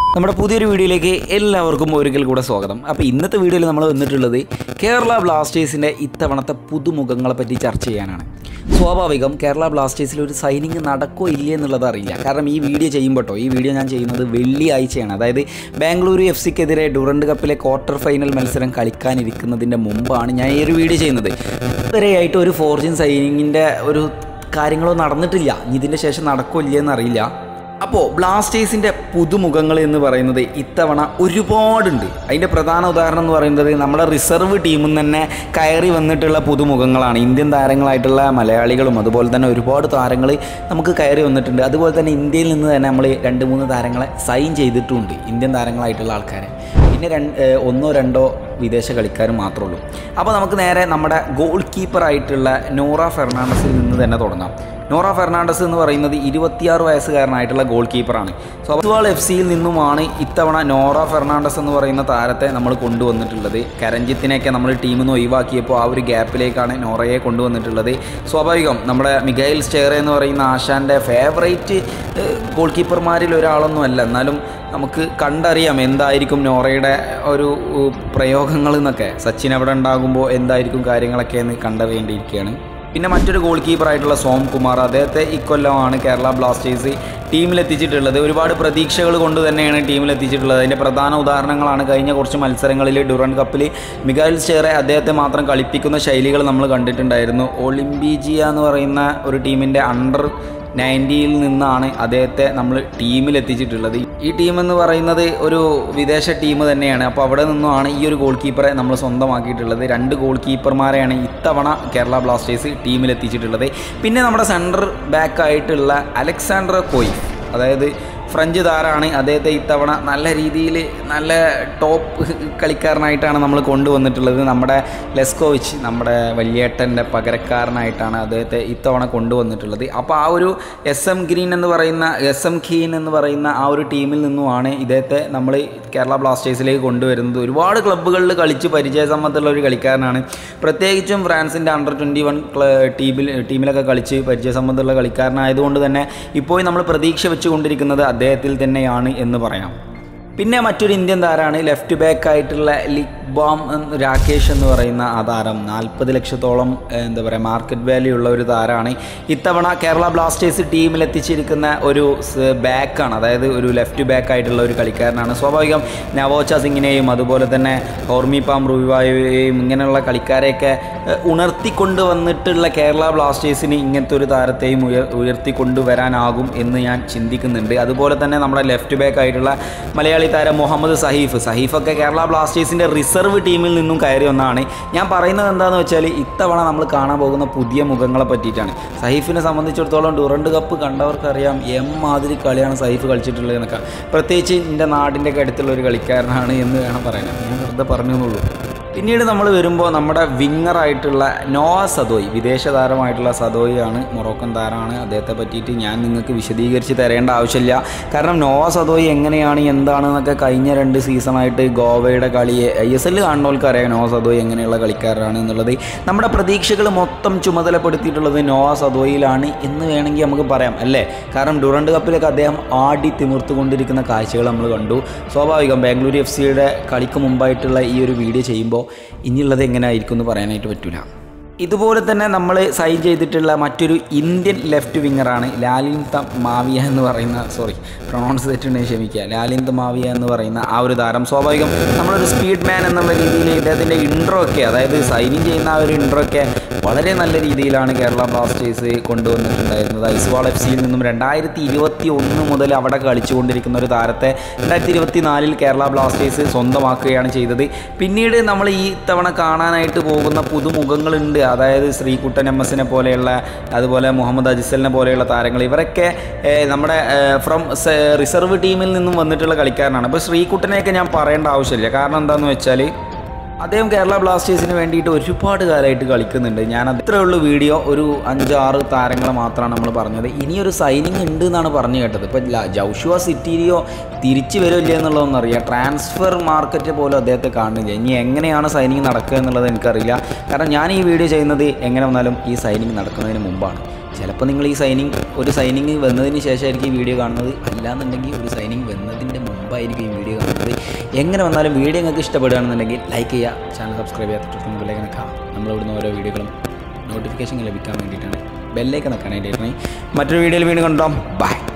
നമ്മുടെ പുതിയൊരു വീഡിയോയിലേക്ക് എല്ലാവർക്കും ഒരിക്കൽ കൂടെ സ്വാഗതം അപ്പോൾ ഇന്നത്തെ വീഡിയോയിൽ നമ്മൾ വന്നിട്ടുള്ളത് കേരള ബ്ലാസ്റ്റേഴ്സിൻ്റെ ഇത്തവണത്തെ പുതുമുഖങ്ങളെ പറ്റി ചർച്ച ചെയ്യാനാണ് സ്വാഭാവികം കേരള ബ്ലാസ്റ്റേഴ്സിൽ ഒരു സൈനിങ് നടക്കോ ഇല്ലേ എന്നുള്ളത് അറിയില്ല കാരണം ഈ വീഡിയോ ചെയ്യുമ്പോൾ കേട്ടോ ഈ വീഡിയോ ഞാൻ ചെയ്യുന്നത് വെള്ളിയാഴ്ചയാണ് അതായത് ബാംഗ്ലൂരു എഫ് സിക്കെതിരെ ഡുറണ്ട് കപ്പിലെ ക്വാർട്ടർ ഫൈനൽ മത്സരം കളിക്കാനിരിക്കുന്നതിൻ്റെ മുമ്പാണ് ഞാൻ ഈ ഒരു വീഡിയോ ചെയ്യുന്നത് ഇതുവരെയായിട്ട് ഒരു ഫോർജിൻ സൈനിങ്ങിൻ്റെ ഒരു കാര്യങ്ങളോ നടന്നിട്ടില്ല ഇനി ഇതിൻ്റെ ശേഷം നടക്കോ ഇല്ലയെന്ന് അറിയില്ല അപ്പോൾ ബ്ലാസ്റ്റേഴ്സിൻ്റെ പുതുമുഖങ്ങൾ എന്ന് പറയുന്നത് ഇത്തവണ ഒരുപാടുണ്ട് അതിൻ്റെ പ്രധാന ഉദാഹരണം എന്ന് പറയുന്നത് നമ്മുടെ റിസർവ് ടീമിൽ നിന്ന് തന്നെ കയറി വന്നിട്ടുള്ള പുതുമുഖങ്ങളാണ് ഇന്ത്യൻ താരങ്ങളായിട്ടുള്ള മലയാളികളും അതുപോലെ തന്നെ ഒരുപാട് താരങ്ങൾ നമുക്ക് കയറി വന്നിട്ടുണ്ട് അതുപോലെ തന്നെ ഇന്ത്യയിൽ നിന്ന് തന്നെ നമ്മൾ രണ്ട് മൂന്ന് താരങ്ങളെ സൈൻ ചെയ്തിട്ടുമുണ്ട് ഇന്ത്യൻ താരങ്ങളായിട്ടുള്ള ആൾക്കാരെ പിന്നെ രണ്ട് ഏഹ് ഒന്നോ രണ്ടോ വിദേശ കളിക്കാർ മാത്രമേ ഉള്ളൂ അപ്പോൾ നമുക്ക് നേരെ നമ്മുടെ ഗോൾ കീപ്പറായിട്ടുള്ള നോറ ഫെർണാണ്ടസിൽ നിന്ന് തന്നെ തുടങ്ങാം നോറ ഫെർണാണ്ടസ് എന്ന് പറയുന്നത് ഇരുപത്തിയാറ് വയസ്സുകാരനായിട്ടുള്ള ഗോൾ കീപ്പറാണ് സോ അബ്വാൾ എഫ് സിയിൽ നിന്നുമാണ് ഇത്തവണ നോറ ഫെർണാണ്ടസ് എന്ന് പറയുന്ന താരത്തെ നമ്മൾ കൊണ്ടുവന്നിട്ടുള്ളത് കരഞ്ജിത്തിനെയൊക്കെ നമ്മൾ ടീമിൽ നിന്ന് ഒഴിവാക്കിയപ്പോൾ ആ ഒരു ഗ്യാപ്പിലേക്കാണ് നോറയെ കൊണ്ടുവന്നിട്ടുള്ളത് സ്വാഭാവികം നമ്മുടെ മിഗൈൽ സ്റ്റേർ എന്ന് പറയുന്ന ആശാൻ്റെ ഫേവറേറ്റ് ഗോൾ കീപ്പർമാരിൽ ഒരാളൊന്നും അല്ല എന്നാലും നമുക്ക് കണ്ടറിയാം എന്തായിരിക്കും നോറയുടെ ഒരു ഉ, പ്രയോഗങ്ങൾ എന്നൊക്കെ സച്ചിൻ അവിടെ ഉണ്ടാകുമ്പോൾ എന്തായിരിക്കും കാര്യങ്ങളൊക്കെ എന്ന് കണ്ടറിയേണ്ടിയിരിക്കുകയാണ് പിന്നെ മറ്റൊരു ഗോൾ കീപ്പറായിട്ടുള്ള സോം കുമാർ അദ്ദേഹത്തെ ഇക്കൊല്ലമാണ് കേരള ബ്ലാസ്റ്റേഴ്സ് ടീമിലെത്തിച്ചിട്ടുള്ളത് ഒരുപാട് പ്രതീക്ഷകൾ കൊണ്ട് തന്നെയാണ് ടീമിലെത്തിച്ചിട്ടുള്ളത് അതിൻ്റെ പ്രധാന ഉദാഹരണങ്ങളാണ് കഴിഞ്ഞ കുറച്ച് മത്സരങ്ങളിൽ ഡുറൻ കപ്പിൽ മികാൽ സ്റ്റേറെ അദ്ദേഹത്തെ മാത്രം കളിപ്പിക്കുന്ന ശൈലികൾ നമ്മൾ കണ്ടിട്ടുണ്ടായിരുന്നു ഒളിമ്പിജിയ എന്ന് പറയുന്ന ഒരു ടീമിൻ്റെ അണ്ടർ നയൻറ്റിയിൽ നിന്നാണ് അദ്ദേഹത്തെ നമ്മൾ ടീമിലെത്തിച്ചിട്ടുള്ളത് ഈ ടീം എന്ന് പറയുന്നത് ഒരു വിദേശ ടീം തന്നെയാണ് അപ്പോൾ അവിടെ നിന്നുമാണ് ഈ ഒരു ഗോൾ കീപ്പറെ നമ്മൾ സ്വന്തമാക്കിയിട്ടുള്ളത് രണ്ട് ഗോൾ കീപ്പർമാരെയാണ് ഇത്തവണ കേരള ബ്ലാസ്റ്റേഴ്സ് ടീമിലെത്തിച്ചിട്ടുള്ളത് പിന്നെ നമ്മുടെ സെൻറ്റർ ബാക്ക് ആയിട്ടുള്ള അലക്സാണ്ടർ കോയിഫ് അതായത് ഫ്രഞ്ച് താരമാണ് അദ്ദേഹത്തെ ഇത്തവണ നല്ല രീതിയിൽ നല്ല ടോപ്പ് കളിക്കാരനായിട്ടാണ് നമ്മൾ കൊണ്ടുവന്നിട്ടുള്ളത് നമ്മുടെ ലെസ്കോവിച്ച് നമ്മുടെ വലിയേട്ടൻ്റെ പകരക്കാരനായിട്ടാണ് അദ്ദേഹത്തെ ഇത്തവണ കൊണ്ടുവന്നിട്ടുള്ളത് അപ്പോൾ ആ ഒരു എസ് എം ഗ്രീൻ എന്ന് പറയുന്ന എസ് എം ഖീൻ എന്ന് പറയുന്ന ആ ഒരു ടീമിൽ നിന്നുമാണ് ഇദ്ദേഹത്തെ നമ്മൾ കേരള ബ്ലാസ്റ്റേഴ്സിലേക്ക് കൊണ്ടുവരുന്നത് ഒരുപാട് ക്ലബ്ബുകളിൽ കളിച്ച് പരിചയസമ്പത്തുള്ള ഒരു കളിക്കാരനാണ് പ്രത്യേകിച്ചും ഫ്രാൻസിൻ്റെ അണ്ടർ ട്വൻറ്റി വൺ ടീമിൽ ടീമിലൊക്കെ കളിച്ച് പരിചയസമ്പത്തുള്ള കളിക്കാരനായതുകൊണ്ട് തന്നെ ഇപ്പോൾ നമ്മൾ പ്രതീക്ഷ വെച്ചുകൊണ്ടിരിക്കുന്നത് അദ്ദേഹത്തിൽ തന്നെയാണ് എന്ന് പറയാം പിന്നെ മറ്റൊരു ഇന്ത്യൻ താരമാണ് ലെഫ്റ്റ് ബാക്ക് ആയിട്ടുള്ള ലിക്ബാം എന്ന് രാകേഷ് എന്ന് പറയുന്ന ആ താരം നാൽപ്പത് ലക്ഷത്തോളം ഏഹ്, എന്താ പറയുക മാർക്കറ്റ് വാല്യൂ ഉള്ള ഒരു താരമാണ് ഇത്തവണ കേരള ബ്ലാസ്റ്റേഴ്സ് ടീമിൽ എത്തിച്ചിരിക്കുന്ന ഒരു സ് ബാക്കാണ് അതായത് ഒരു ലെഫ്റ്റ് ബാക്ക് ആയിട്ടുള്ള ഒരു കളിക്കാരനാണ് സ്വാഭാവികം നവോച്ച സിംഗിനെയും അതുപോലെ തന്നെ ഹോർമി പാം റുവിവായുവേയും ഇങ്ങനെയുള്ള കളിക്കാരെയൊക്കെ ഏഹ്, ഉണർത്തിക്കൊണ്ട് വന്നിട്ടുള്ള കേരള ബ്ലാസ്റ്റേഴ്സിന് ഇങ്ങനത്തെ ഒരു താരത്തെയും ഉയർ ഉയർത്തിക്കൊണ്ടുവരാനാകും എന്ന് ഞാൻ ചിന്തിക്കുന്നുണ്ട് അതുപോലെ തന്നെ നമ്മുടെ ലെഫ്റ്റ് ബാക്ക് ആയിട്ടുള്ള മലയാളി താരം മുഹമ്മദ് സഹീഫ് സഹീഫൊക്കെ കേരള ബ്ലാസ്റ്റേഴ്സിൻ്റെ റിസർവ് ടീമിൽ നിന്നും കയറി ഒന്നാണ് ഞാൻ പറയുന്നത് എന്താണെന്ന് വെച്ചാൽ ഇത്തവണ നമ്മൾ കാണാൻ പോകുന്ന പുതിയ മുഖങ്ങളെ പറ്റിയിട്ടാണ് സഹീഫിനെ സംബന്ധിച്ചിടത്തോളം ഡുറണ്ട് കപ്പ് കണ്ടവർക്കറിയാം എം മാതിരി കളിയാണ് സഹീഫ് കളിച്ചിട്ടുള്ളത് എന്നൊക്കെ പ്രത്യേകിച്ച് എൻ്റെ നാടിൻ്റെ ഒക്കെ അടുത്തുള്ള ഒരു കളിക്കാരനാണ് എന്ന് വേണം പറയാൻ ഞാൻ വെറുതെ പറഞ്ഞു എന്നുള്ളൂ പിന്നീട് നമ്മൾ വരുമ്പോൾ നമ്മുടെ വിങ്ങറായിട്ടുള്ള നോവ സദോയ് വിദേശ താരമായിട്ടുള്ള സദോയ് ആണ് മൊറോക്കൻ താരമാണ് അദ്ദേഹത്തെ പറ്റിയിട്ട് ഞാൻ നിങ്ങൾക്ക് വിശദീകരിച്ച് തരേണ്ട ആവശ്യമില്ല കാരണം നോവ സദോയ് എങ്ങനെയാണ് എന്താണെന്നൊക്കെ കഴിഞ്ഞ രണ്ട് സീസണായിട്ട് ഗോവയുടെ കളിയെ ഐ എസ് എൽ കാണുന്നവർക്ക് അറിയാം നോവ സദോയ് എങ്ങനെയുള്ള കളിക്കാരനാണ് എന്നുള്ളത് നമ്മുടെ പ്രതീക്ഷകൾ മൊത്തം ചുമതലപ്പെടുത്തിയിട്ടുള്ളത് നോവ സദോയിലാണ് എന്ന് വേണമെങ്കിൽ നമുക്ക് പറയാം അല്ലേ കാരണം ഡുറണ്ട് കപ്പിലൊക്കെ അദ്ദേഹം ആടി തിമിർത്തുകൊണ്ടിരിക്കുന്ന കാഴ്ചകൾ നമ്മൾ കണ്ടു സ്വാഭാവികം ബാംഗ്ലൂർ എഫ് സിയുടെ കളിക്ക് മുമ്പായിട്ടുള്ള ഈ ഒരു വീഡിയോ ചെയ്യുമ്പോൾ ഇനിയുള്ളത് എങ്ങനെ ആയിരിക്കും എന്ന് പറയാനായിട്ട് പറ്റില്ല ഇതുപോലെ തന്നെ നമ്മൾ സൈൻ ചെയ്തിട്ടുള്ള മറ്റൊരു ഇന്ത്യൻ ലെഫ്റ്റ് വിങ്ങറാണ് ലാലിന്ത മാവിയ എന്ന് പറയുന്ന സോറി പ്രൊണൗൺസ് തെറ്റുണ്ടെങ്കിൽ ക്ഷമിക്കുക ലാലിന്ത മാവിയ എന്ന് പറയുന്ന ആ ഒരു താരം സ്വാഭാവികം നമ്മളൊരു സ്പീഡ് മാൻ എന്നുള്ള രീതിയിൽ ഇദ്ദേഹത്തിൻ്റെ ഇൻട്രോ ഒക്കെ അതായത് സൈനിങ് ചെയ്യുന്ന ആ ഒരു ഇൻട്രോ ഒക്കെ വളരെ നല്ല രീതിയിലാണ് കേരള ബ്ലാസ്റ്റേഴ്സ് കൊണ്ടുവന്നിട്ടുണ്ടായിരുന്നത് ഐസ്വാൾ എഫ് സിയിൽ നിന്നും രണ്ടായിരത്തി ഇരുപത്തി ഒന്ന് മുതൽ അവിടെ കളിച്ചുകൊണ്ടിരിക്കുന്ന ഒരു താരത്തെ രണ്ടായിരത്തി ഇരുപത്തി നാലിൽ കേരള ബ്ലാസ്റ്റേഴ്സ് സ്വന്തമാക്കുകയാണ് ചെയ്തത് പിന്നീട് നമ്മൾ ഈ തവണ കാണാനായിട്ട് പോകുന്ന പുതുമുഖങ്ങളുണ്ട് അതായത് ശ്രീകുട്ടൻ എം എസിനെ പോലെയുള്ള അതുപോലെ മുഹമ്മദ് അജിസലിനെ പോലെയുള്ള താരങ്ങൾ ഇവരൊക്കെ ഏഹ്, നമ്മുടെ ഫ്രം റിസർവ് ടീമിൽ നിന്നും വന്നിട്ടുള്ള കളിക്കാരനാണ് അപ്പോൾ ശ്രീകുട്ടനെയൊക്കെ ഞാൻ പറയേണ്ട ആവശ്യമില്ല കാരണം എന്താണെന്ന് വെച്ചാൽ അദ്ദേഹം കേരള ബ്ലാസ്റ്റേഴ്സിന് വേണ്ടിയിട്ട് ഒരുപാട് കാലമായിട്ട് കളിക്കുന്നുണ്ട് ഞാൻ അത്രേ ഉള്ളൂ വീഡിയോ ഒരു അഞ്ചാറ് താരങ്ങൾ മാത്രമാണ് നമ്മൾ പറഞ്ഞത് ഇനിയൊരു സൈനിങ് ഉണ്ട് എന്നാണ് പറഞ്ഞു കേട്ടത് ഇപ്പോൾ ജൗഷുവ സിറ്റീരിയോ തിരിച്ചു വരുമില്ല എന്നുള്ളതൊന്നും അറിയാം ട്രാൻസ്ഫർ മാർക്കറ്റ് പോലും അദ്ദേഹത്തെ കാണുന്നില്ല ഇനി എങ്ങനെയാണ് സൈനിങ് നടക്കുക എന്നുള്ളത് എനിക്കറിയില്ല കാരണം ഞാൻ ഈ വീഡിയോ ചെയ്യുന്നത് എങ്ങനെ വന്നാലും ഈ സൈനിങ് നടക്കുന്നതിന് മുമ്പാണ് ചിലപ്പോൾ നിങ്ങൾ ഈ സൈനിങ് ഒരു സൈനിങ് വന്നതിന് ശേഷമായിരിക്കും ഈ വീഡിയോ കാണുന്നത് അല്ലാന്നുണ്ടെങ്കിൽ ഒരു സൈനിങ് വന്നതിൻ്റെ മുമ്പായിരിക്കും ഈ വീഡിയോ കാണുന്നത് എങ്ങനെ വന്നാലും വീഡിയോ നിങ്ങൾക്ക് ഇഷ്ടപ്പെടുകയാണെന്നുണ്ടെങ്കിൽ ലൈക്ക് ചെയ്യുക ചാനൽ സബ്സ്ക്രൈബ് ചെയ്യാത്ത തൊട്ട് മുമ്പിലേക്ക് നിൽക്കാം നമ്മളിവിടുന്ന് ഓരോ വീഡിയോകളും നോട്ടിഫിക്കേഷൻ ലഭിക്കാൻ വേണ്ടിയിട്ടാണ് ബെല്ലേക്ക് നിൽക്കാനായിട്ടായിരുന്നു മറ്റൊരു വീഡിയോയിൽ വീണ്ടും കണ്ടോ ബൈ